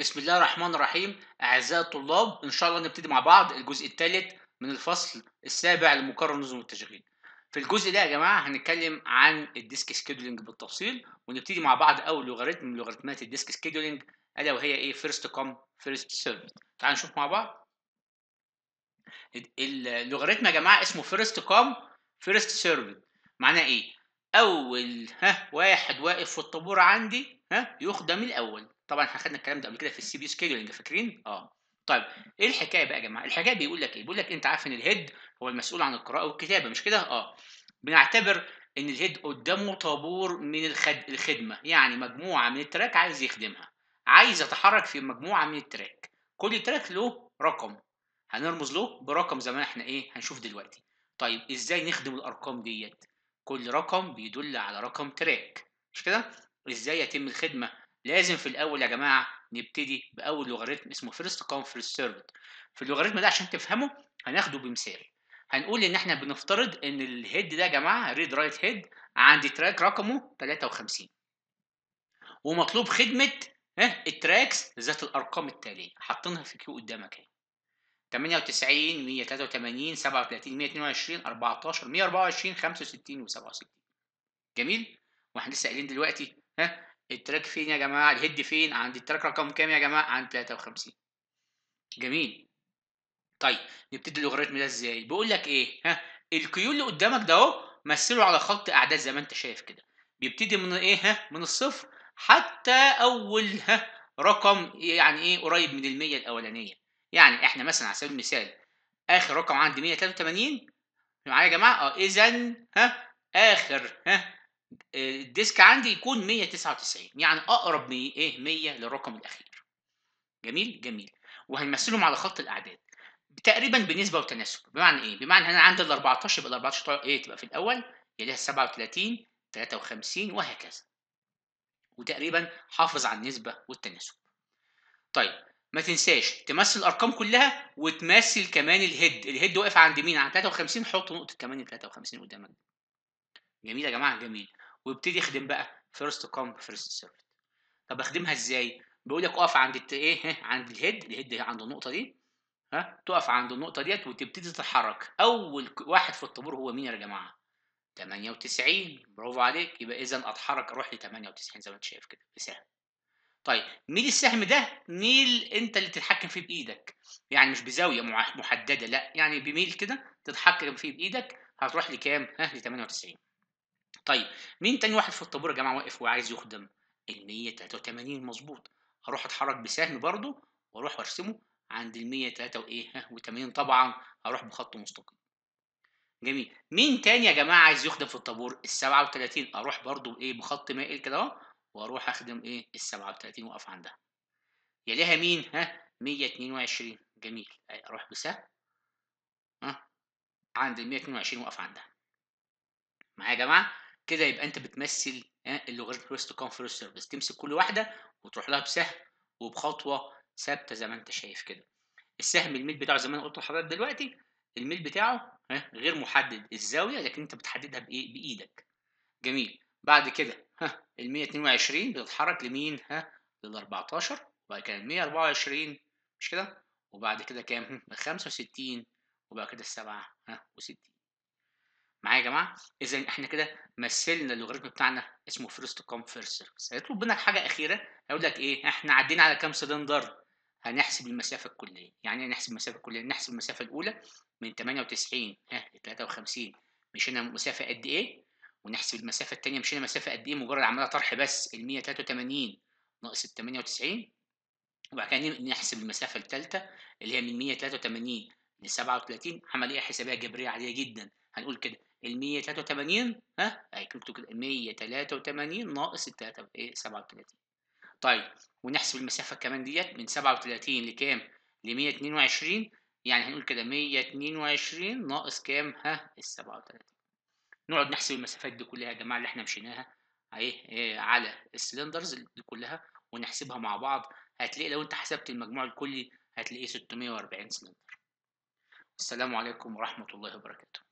بسم الله الرحمن الرحيم أعزائي الطلاب إن شاء الله نبتدي مع بعض الجزء الثالث من الفصل السابع لمقرر نظم التشغيل في الجزء ده يا جماعة هنتكلم عن الديسك سكيدولينج بالتفصيل ونبتدي مع بعض أول لوغاريتم من لوغاريتمات الديسك سكيدولينج ألا وهي إيه فيرست كوم فيرست سيرف تعالوا نشوف مع بعض اللوغاريتم يا جماعة اسمه فيرست كوم فيرست سيرف معناه إيه؟ أول ها واحد واقف في الطابور عندي ها يخدم الأول طبعا احنا خدنا الكلام ده قبل كده في السي بي سكيدولينج فاكرين اه طيب ايه الحكايه بقى يا جماعه الحكايه بيقول لك ايه بيقول لك انت عارف ان الهيد هو المسؤول عن القراءه والكتابه مش كده اه بنعتبر ان الهيد قدامه طابور من الخد... الخدمه يعني مجموعه من التراك عايز يخدمها عايز يتحرك في مجموعه من التراك كل تراك له رقم هنرمز له برقم زي ما احنا ايه هنشوف دلوقتي طيب ازاي نخدم الارقام ديت كل رقم بيدل على رقم تراك مش كده ازاي يتم الخدمه لازم في الاول يا جماعه نبتدي باول لوغاريتم اسمه فيرست كوم فيرست سيرفد في اللوغاريتم ده عشان تفهمه هناخده بمثال هنقول ان احنا بنفترض ان الهيد ده يا جماعه ريد رايت هيد عند تراك رقمه 53 ومطلوب خدمه ها التراكس ذات الارقام التاليه حاطينها في كيو قدامك اهي 98 183 37 122 14 124 65 و67 جميل واحنا لسه قايلين دلوقتي ها التراك فين يا جماعه الهيد فين عند التراك رقم كام يا جماعه عند 53 جميل طيب نبتدي اللوغاريتم ده ازاي بيقول لك ايه ها الكيو اللي قدامك ده اهو مثله على خط اعداد زي ما انت شايف كده بيبتدي من ايه ها من الصفر حتى اول ها رقم يعني ايه قريب من المية الاولانيه يعني احنا مثلا على سبيل المثال اخر رقم عندي 183 معايا يا جماعه اه اذا ها اخر ها الديسك عندي يكون 199 يعني اقرب من ايه 100 للرقم الاخير جميل جميل وهنمثلهم على خط الاعداد تقريبا بنسبه وتناسب بمعنى ايه بمعنى انا عندي ال 14 يبقى ال 14 ايه تبقى في الاول يليها 37 53 وهكذا وتقريبا حافظ على النسبه والتناسب طيب ما تنساش تمثل الارقام كلها وتمثل كمان الهيد الهيد واقف عند مين عند 53 حط نقطه كمان 53 قدامك جميل يا جماعه جميل ويبتدي يخدم بقى فيرست كوم فيرست سيرف طب اخدمها ازاي بيقول لك اقف عند الت... ايه عند الهيد الهيد عند النقطه دي ها تقف عند النقطه ديت وتبتدي تتحرك اول واحد في الطابور هو مين يا جماعه 98 برافو عليك يبقى اذا اتحرك اروح ل 98 زي ما انت شايف كده بسهم طيب ميل السهم ده ميل انت اللي تتحكم فيه بايدك يعني مش بزاويه محدده لا يعني بميل كده تتحكم فيه بايدك هتروح لكام ها ل 98 طيب مين تاني واحد في الطابور يا جماعه واقف وعايز يخدم ال 183 مظبوط هروح اتحرك بسهم برضو واروح وارسمه عند ال 183 طبعا هروح بخط مستقيم جميل مين تاني يا جماعه عايز يخدم في الطابور ال 37 اروح برضو بايه بخط مائل كده اهو واروح اخدم ايه ال 37 واقف عندها يليها مين ها 122 جميل اروح بسهم ها عند ال 122 واقف عندها معايا يا جماعه كده يبقى انت بتمثل اللوغاريتم فيرست كوم فيرست سيرفيس تمسك كل واحده وتروح لها بسهم وبخطوه ثابته زي ما انت شايف كده السهم الميل بتاعه زي ما انا قلت لحضرتك دلوقتي الميل بتاعه غير محدد الزاويه لكن انت بتحددها بايه بايدك جميل بعد كده ها ال 122 بتتحرك لمين ها لل 14 وبعد كده ال 124 مش كده وبعد كده كام ال 65 وبعد كده ال 67 معايا يا جماعه اذا احنا كده مثلنا اللوغاريتم بتاعنا اسمه فيرست كوم فيرست سيرفيس هيطلب منك حاجه اخيره هيقول لك ايه احنا عدينا على كام سلندر هنحسب المسافه الكليه يعني ايه نحسب المسافه الكليه نحسب المسافه الاولى من 98 ها ل 53 مشينا مسافه قد ايه ونحسب المسافه الثانيه مشينا مسافه قد ايه مجرد عملها طرح بس ال 183 ناقص ال 98 وبعد كده نحسب المسافه الثالثه اللي هي من 183 ل 37 عمليه حسابيه جبريه عاديه جدا هنقول كده ال 183 ها هيكتبوا كده 183 ناقص ال 3 ايه 37 طيب ونحسب المسافه كمان ديت من 37 لكام ل 122 يعني هنقول كده 122 ناقص كام ها ال 37 نقعد نحسب المسافات دي كلها يا جماعه اللي احنا مشيناها اهي على السلندرز دي كلها ونحسبها مع بعض هتلاقي لو انت حسبت المجموع الكلي هتلاقيه 640 سلندر السلام عليكم ورحمه الله وبركاته